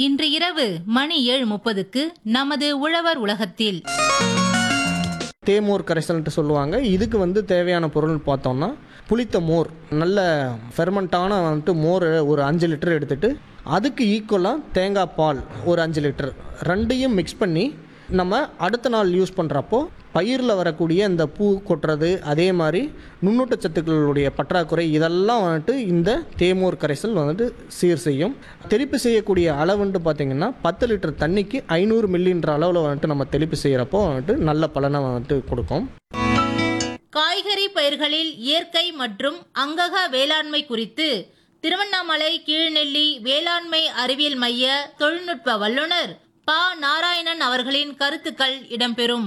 இன்று இரவு மணி ஏழு முப்பதுக்கு நமது உழவர் உலகத்தில் தேமோர் கரைசல்ன்ட்டு சொல்லுவாங்க இதுக்கு வந்து தேவையான பொருள் பார்த்தோம்னா புளித்த மோர் நல்ல ஃபெர்மெண்ட்டான வந்துட்டு மோர் ஒரு அஞ்சு லிட்டர் எடுத்துட்டு அதுக்கு ஈக்குவலாக தேங்காய் பால் ஒரு அஞ்சு லிட்டர் ரெண்டையும் மிக்ஸ் பண்ணி நம்ம அடுத்த நாள் யூஸ் பண்ணுறப்போ பயிரில் வரக்கூடிய இந்த பூ கொட்டுறது அதே மாதிரி நுண்ணூட்டச்சத்துக்களுடைய பற்றாக்குறை இதெல்லாம் வந்துட்டு இந்த தேமோர் கரைசல் வந்துட்டு சீர் செய்யும் தெளிப்பு செய்யக்கூடிய அளவுன்ட்டு பார்த்திங்கன்னா பத்து லிட்டர் தண்ணிக்கு ஐநூறு மில்லின்ற அளவில் வந்துட்டு நம்ம தெளிப்பு செய்கிறப்போ வந்துட்டு நல்ல பலனை வந்துட்டு கொடுக்கும் காய்கறி பயிர்களில் இயற்கை மற்றும் அங்கக வேளாண்மை குறித்து திருவண்ணாமலை கீழ்நெல்லி வேளாண்மை அறிவியல் மைய தொழில்நுட்ப வல்லுநர் ப நாராயணன் அவர்களின் கருத்துக்கள் இடம்பெறும்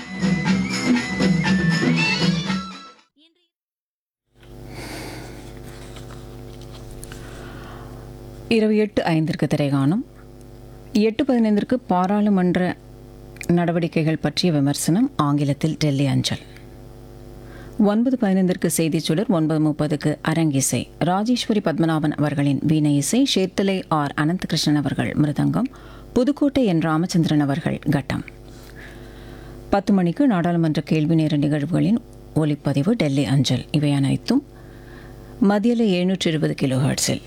இரவு எட்டு ஐந்திற்கு திரைகாணும் எட்டு பதினைந்திற்கு பாராளுமன்ற நடவடிக்கைகள் பற்றிய விமர்சனம் ஆங்கிலத்தில் டெல்லி அஞ்சல் ஒன்பது பதினைந்திற்கு செய்திச் சுடர் ஒன்பது முப்பதுக்கு அரங்கிசை ராஜேஸ்வரி பத்மநாபன் அவர்களின் வீணை இசை ஷேர்த்தலை ஆர் அனந்தகிருஷ்ணன் அவர்கள் மிருதங்கம் புதுக்கோட்டை என் ராமச்சந்திரன் அவர்கள் கட்டம் பத்து மணிக்கு நாடாளுமன்ற கேள்வி நேர நிகழ்வுகளின் ஒலிப்பதிவு டெல்லி அஞ்சல் இவை அனைத்தும் மத்தியில் எழுநூற்றி இருபது கிலோ ஹெர்ட்ஸில்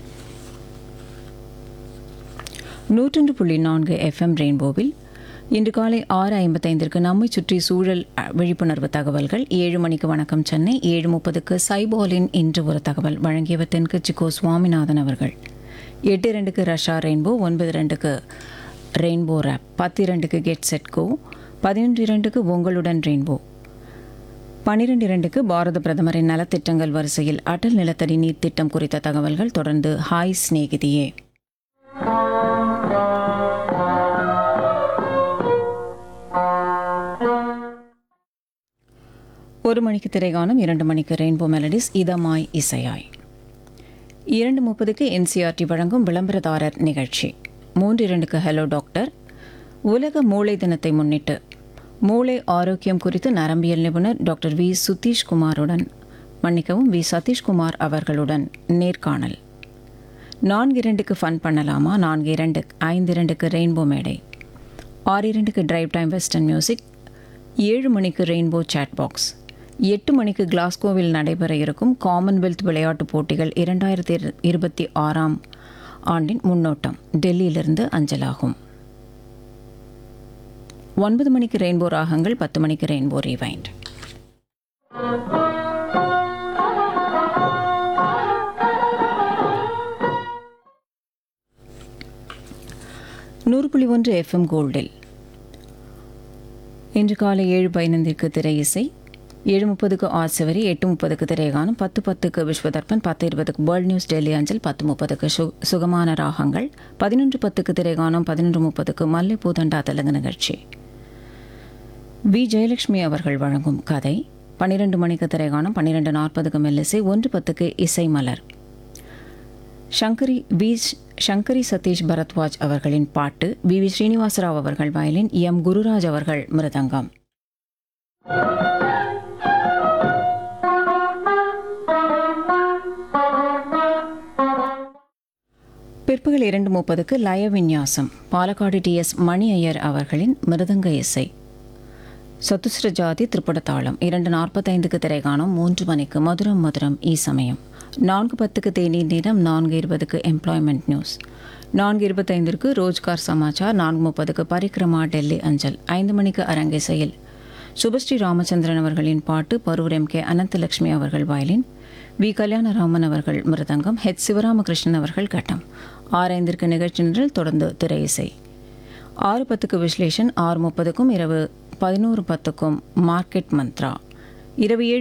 நூற்றொன்று புள்ளி நான்கு எஃப்எம் ரெயின்போவில் இன்று காலை ஆறு ஐம்பத்தைந்திற்கு நம்மை சுற்றி சூழல் அ, விழிப்புணர்வு தகவல்கள் ஏழு மணிக்கு வணக்கம் சென்னை ஏழு முப்பதுக்கு சைபாலின் இன்று ஒரு தகவல் வழங்கியவர் தென்கட்சி கோ சுவாமிநாதன் அவர்கள் எட்டு இரண்டுக்கு ரஷா ரெயின்போ ஒன்பது ரெண்டுக்கு ரெயின்போ ரேப் பத்து இரண்டுக்கு கெட் செட் கோ பதினொன்று இரண்டுக்கு உங்களுடன் ரெயின்போ பனிரெண்டு இரண்டுக்கு பாரத பிரதமரின் நலத்திட்டங்கள் வரிசையில் அடல் நிலத்தடி நீர் திட்டம் குறித்த தகவல்கள் தொடர்ந்து ஹாய் சிநேகிதியே ஒரு மணிக்கு திரைகாணும் இரண்டு மணிக்கு ரெயின்போ மெலடிஸ் இதமாய் இசையாய் இரண்டு முப்பதுக்கு என்சிஆர்டி வழங்கும் விளம்பரதாரர் நிகழ்ச்சி மூன்று இரண்டுக்கு ஹலோ டாக்டர் உலக மூளை தினத்தை முன்னிட்டு மூளை ஆரோக்கியம் குறித்து நரம்பியல் நிபுணர் டாக்டர் வி சுதீஷ் குமாருடன் மன்னிக்கவும் வி சதீஷ்குமார் அவர்களுடன் நேர்காணல் நான்கு இரண்டுக்கு ஃபன் பண்ணலாமா நான்கு இரண்டு ஐந்து இரண்டுக்கு ரெயின்போ மேடை ஆறு இரண்டுக்கு டிரைவ் டைம் வெஸ்டர்ன் மியூசிக் ஏழு மணிக்கு ரெயின்போ சேட் பாக்ஸ் எட்டு மணிக்கு கிளாஸ்கோவில் நடைபெற இருக்கும் காமன்வெல்த் விளையாட்டுப் போட்டிகள் இரண்டாயிரத்தி இருபத்தி ஆறாம் ஆண்டின் முன்னோட்டம் டெல்லியிலிருந்து அஞ்சலாகும் ஒன்பது மணிக்கு ரெயின்போ ராகங்கள் பத்து மணிக்கு ரெயின்போ ரீவைண்ட் நூறு புள்ளி ஒன்று எஃப்எம் கோல்டில் இன்று காலை ஏழு பதினைந்திற்கு திரை இசை ஏழு முப்பதுக்கு ஆசிவரி எட்டு முப்பதுக்கு திரைகானம் பத்து பத்துக்கு விஸ்வதர்பன் பத்து இருபதுக்கு வேர்ல்ட் நியூஸ் டெல்லி அஞ்சல் பத்து முப்பதுக்கு சு சுகமான ராகங்கள் பதினொன்று பத்துக்கு திரைகானம் பதினொன்று முப்பதுக்கு மல்லை பூதண்டா தெலுங்கு நிகழ்ச்சி வி ஜெயலட்சுமி அவர்கள் வழங்கும் கதை பன்னிரெண்டு மணிக்கு திரைகானம் பன்னிரெண்டு நாற்பதுக்கு மெல்லிசை ஒன்று பத்துக்கு இசை மலர் சங்கரி வி சங்கரி சதீஷ் பரத்வாஜ் அவர்களின் பாட்டு வி வி ஸ்ரீனிவாசராவ் அவர்கள் வயலின் எம் குருராஜ் அவர்கள் மிருதங்கம் பிற்பகல் இரண்டு முப்பதுக்கு லய விந்யாசம் பாலக்காடு டி எஸ் மணி ஐயர் அவர்களின் மிருதங்க இசை சத்துஸ்ர ஜாதி திரிபுடத்தாளம் இரண்டு நாற்பத்தைந்துக்கு திரைகாணும் மூன்று மணிக்கு மதுரம் மதுரம் ஈ சமயம் நான்கு பத்துக்கு தேநீர் நேரம் நான்கு இருபதுக்கு எம்ப்ளாய்மெண்ட் நியூஸ் நான்கு இருபத்தைந்திற்கு ரோஜ்கார் சமாச்சார் நான்கு முப்பதுக்கு பரிக்ரமா டெல்லி அஞ்சல் ஐந்து மணிக்கு அரங்கிசையில் சுபஸ்ரீ ராமச்சந்திரன் அவர்களின் பாட்டு பரூர் எம் கே அனந்தலட்சுமி அவர்கள் வயலின் வி கல்யாணராமன் அவர்கள் மிருதங்கம் ஹெச் சிவராமகிருஷ்ணன் அவர்கள் கட்டம் ஆறு ஐந்திற்கு நிகழ்ச்சி நிரல் தொடர்ந்து திரை இசை ஆறு பத்துக்கு விஸ்லேஷன் ஆறு முப்பதுக்கும் இரவு பதினோரு பத்துக்கும் மார்க்கெட் மந்த்ரா இரவு ஏழு